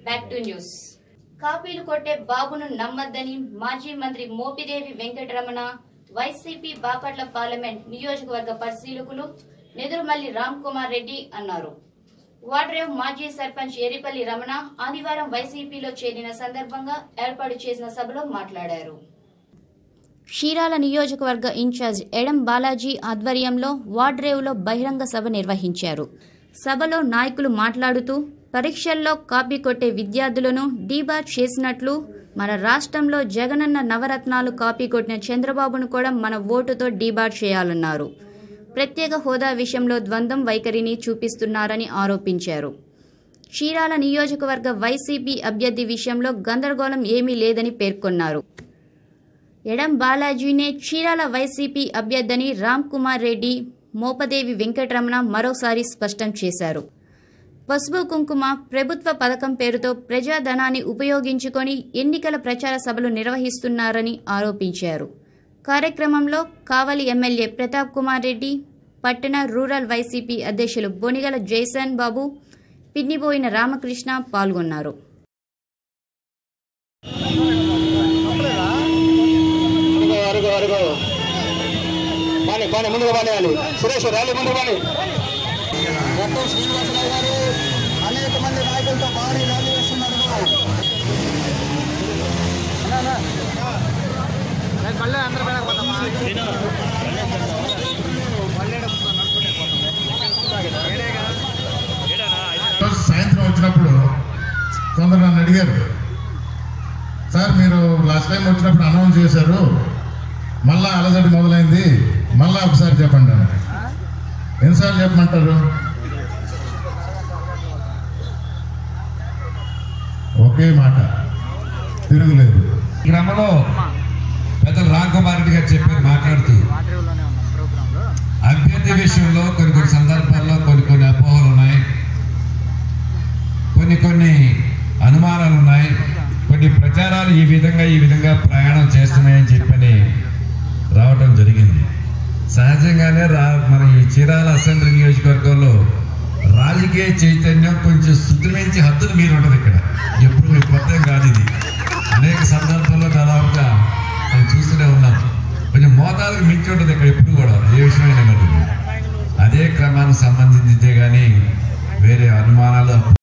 back to news కాపీలు కొట్టే బాబును నమ్మద్దని మాజీ మంత్రి మోపిదేవి వెంకటరమణ వైసీపీ బాపట్ల పార్లమెంట్ నియోజకవర్గ పరిశీలకులు నెదురుమల్లి రామ్ కుమార్ రెడ్డి అన్నారు వాడ్రేవ్ మాజీ సర్పంచ్ ఎరిపల్లి రమణ ఆదివారం వైసీపీలో చేరిన సందర్భంగా ఏర్పాటు చేసిన సభలో మాట్లాడారు క్షీరాల నియోజకవర్గ ఇన్ఛార్జ్ ఎడం బాలాజీ ఆధ్వర్యంలో వాడ్రేవ్లో బహిరంగ సభ నిర్వహించారు సభలో నాయకులు మాట్లాడుతూ పరీక్షల్లో కాపీ కొట్టే విద్యార్థులను డీబార్ చేసినట్లు మన రాష్ట్రంలో జగనన్న నవరత్నాలు కాపీ కొట్టిన చంద్రబాబును కూడా మన ఓటుతో డీబార్ చేయాలన్నారు ప్రత్యేక హోదా విషయంలో ద్వంద్వం వైఖరిని చూపిస్తున్నారని ఆరోపించారు క్షీరాల నియోజకవర్గ వైసీపీ అభ్యర్థి విషయంలో గందరగోళం ఏమీ లేదని పేర్కొన్నారు ఎడం బాలాజీనే చీరాల వైసీపీ అభ్యర్థని రామ్ కుమార్ రెడ్డి మోపదేవి వెంకటరమణ మరోసారి స్పష్టం చేశారు పసుపు కుంకుమ ప్రభుత్వ పథకం పేరుతో ప్రజాధనాన్ని ఉపయోగించుకొని ఎన్నికల ప్రచార సభలు నిర్వహిస్తున్నారని ఆరోపించారు కార్యక్రమంలో కావలి ఎమ్మెల్యే ప్రతాప్ కుమార్ రెడ్డి పట్టణ రూరల్ వైసీపీ అధ్యక్షులు బొనిగల జైసన్ బాబు పిన్నిబోయిన రామకృష్ణ పాల్గొన్నారు అరుగు అరుగు అరుగు బాని బాని ముందుగా బానేయాలి సురేష్ ర్యాలీ ముందుకు బాని మొత్తం శ్రీనివాసరావు గారు అనేక మంది నాయకులతో భారీ ర్యాలీ చేస్తున్నారు రోజు సాయంత్రం వచ్చినప్పుడు కొందరు నన్ను అడిగారు సార్ మీరు లాస్ట్ టైం వచ్చినప్పుడు అనౌన్స్ చేశారు మళ్ళా అలజడి మొదలైంది మళ్ళా ఒకసారి చెప్పండి అని ఎన్నిసార్లు చెప్పమంటారు ఒకే మాట తిరుగులేదు ఈ క్రమంలో పెద్దలు రామ్ కుమార్ రెడ్డి గారు చెప్పారు మాట్లాడుతూ అభ్యర్థి విషయంలో కొన్ని కొన్ని సందర్భాల్లో కొన్ని కొన్ని అపోహలు ఉన్నాయి కొన్ని కొన్ని అనుమానాలు ఉన్నాయి కొన్ని ప్రచారాలు ఈ విధంగా ఈ విధంగా ప్రయాణం చేస్తున్నాయని చెప్పని రావటం జరిగింది సహజంగానే రా మన ఈ చీరాల అసెంబ్లీ నియోజకవర్గంలో రాజకీయ చైతన్యం కొంచెం శుద్ధిమించి హద్దులు మీరు ఉండదు ఇక్కడ ఎప్పుడు మీకు కొత్త కాదు ఇది అనేక సందర్భాల్లో దాదాపుగా మనం చూస్తూనే ఉన్నాం కొంచెం మోతాదుకు మించి ఉంటుంది ఇక్కడ ఎప్పుడు కూడా ఏ విషయమైనా కానీ అదే క్రమానికి సంబంధించితే కానీ వేరే అనుమానాలు